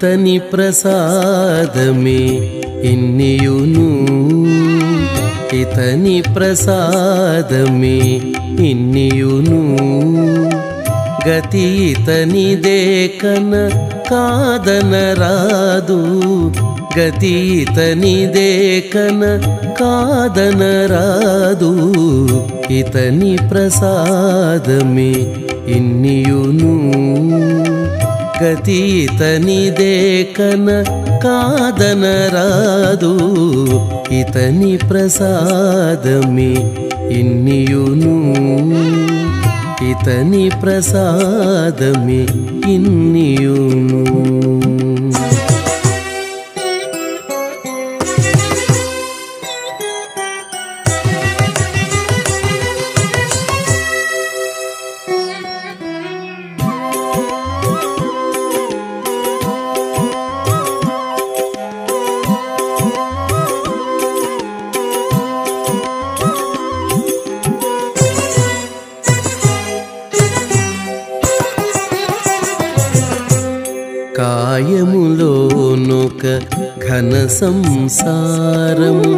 ఇతని ప్రసాదమే ఇన్నియును ఇతని ప్రసాదమే ఇన్నియును గతి ఇతనిదే కన కాదనరాదు గతి ఇతనిదే కన కాదనరాదు ఇతని ప్రసాదమే ఇన్నియును గతి ఇతనిదే కన కాదనరాదు ఇతని ప్రసాదమే ఇన్నియును ఇతని ప్రసాదమే ఇన్నియును కాయములోనొక ఘన సంసారము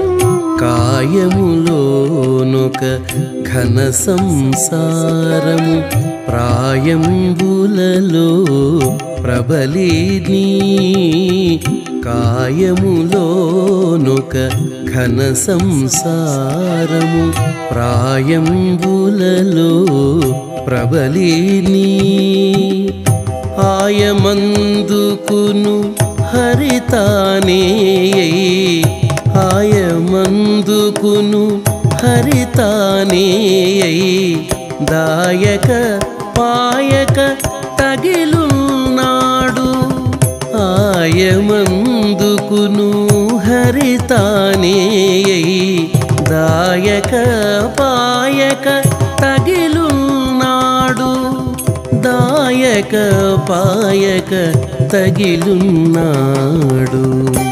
కాయములోనొక ఘన సంసారము ప్రాయంబులలో ప్రబలిని కాయములోనొక ఘన సంసారము ప్రాయంబులలో ప్రబలిని ఆయమందుకును హరితానే ఆయమందుకును హరితానే దాయక పాయక తగిలున్నాడు ఆయమందుకును హరితానే దాయక పాయక తగిలున్నాడు దాయక పాయక తగిలున్నాడు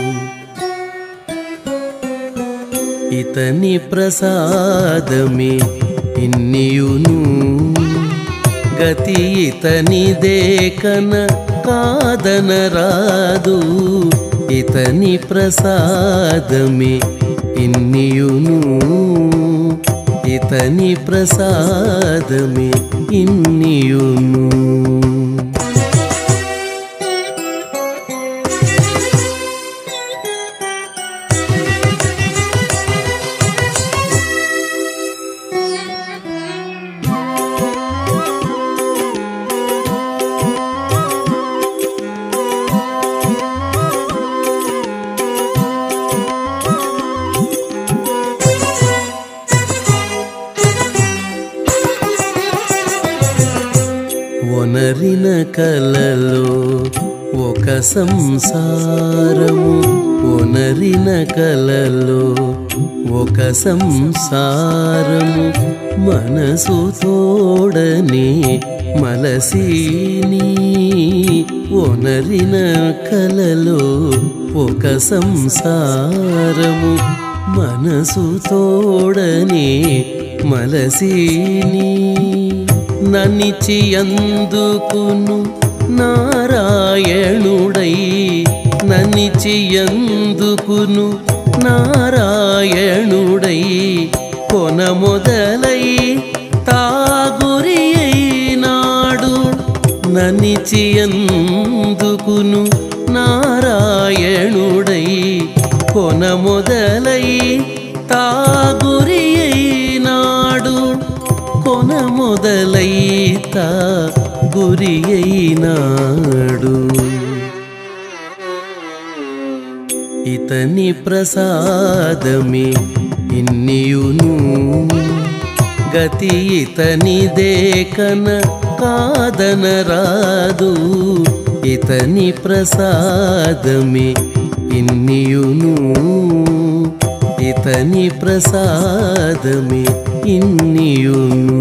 ఇతని ప్రసాదమే ఇన్నియును గతి ఇతనిదే కన కాదనరాదు ఇతని ప్రసాదమే ఇన్నియును ఇతని ప్రసాదమే ఇన్నియును ఒనరిన కలలో ఒక సంసారము ఒనరిన కలలో ఒక సంసారము మనసు తోడనే మలసీని ఒనరిన కలలో ఒక సంసారము మనసు తోడనే మలసీని ననిచి అందుకును నారాయణుడై ననిచి అందుకును నారాయణుడై కొన మొదలై తాగురి అయినాడు ననిచి అందుకును నారాయణుడై కొన మొదలై తాగురి అయినాడు కొన మొదలైత గురి అయినాడు ఇతని ప్రసాదమే ఇన్నియును గతి ఇతనిదే కన కాదనరాదు ఇతని ప్రసాదమే ఇన్నియును ఇతని ప్రసాదమే ఇన్నియును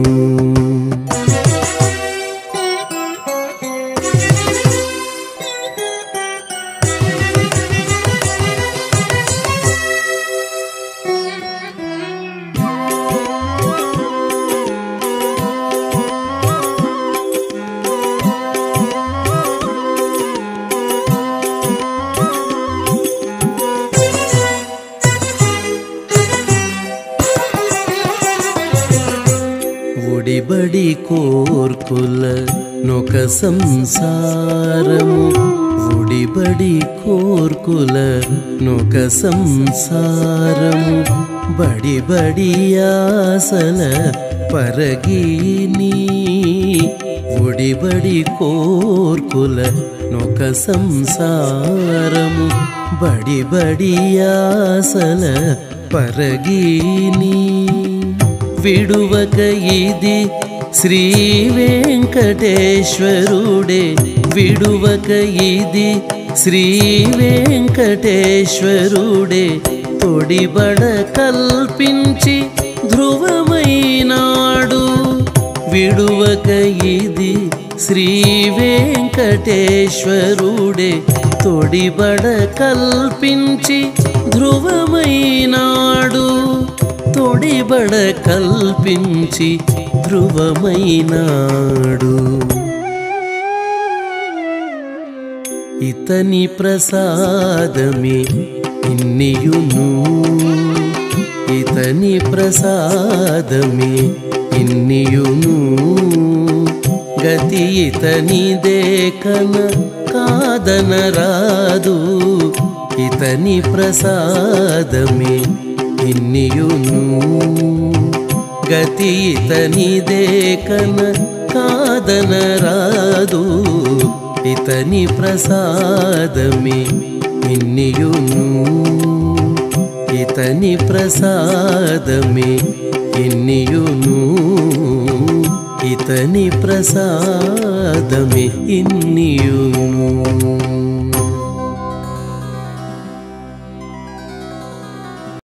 కోర్కుల నొక సంసారము ఒడిబడి కోర్కుల నొక సంసారము బడి బడి ఆసల పరగీని ఒడిబడి కోర్కుల నొక సంసారము బడి బడి ఆసల పరగీని విడువక ఇది శ్రీ వెంకటేశ్వరుడే విడువక ఇది శ్రీ వెంకటేశ్వరుడే తొడిబడ కల్పించి ధ్రువమైనాడు విడువక ఇది శ్రీ వెంకటేశ్వరుడే తొడిబడ కల్పించి ధ్రువమైనాడు తొడిబడ కల్పించి ధ్రువమైనాడు ఇతని ప్రసాదమే ఇన్నియును ఇతని ప్రసాదమే ఇన్నియును గతి ఇతనిదే కన కాదనరాదు ఇతని ప్రసాదమే ఇన్నియును గతి ఇతనిదే కన కాదనరాదు ఇతని ప్రసాదమే ఇన్నియును ఇతని ప్రసాదమే ఇన్నియును ఇతని ప్రసాదమే ఇన్నియును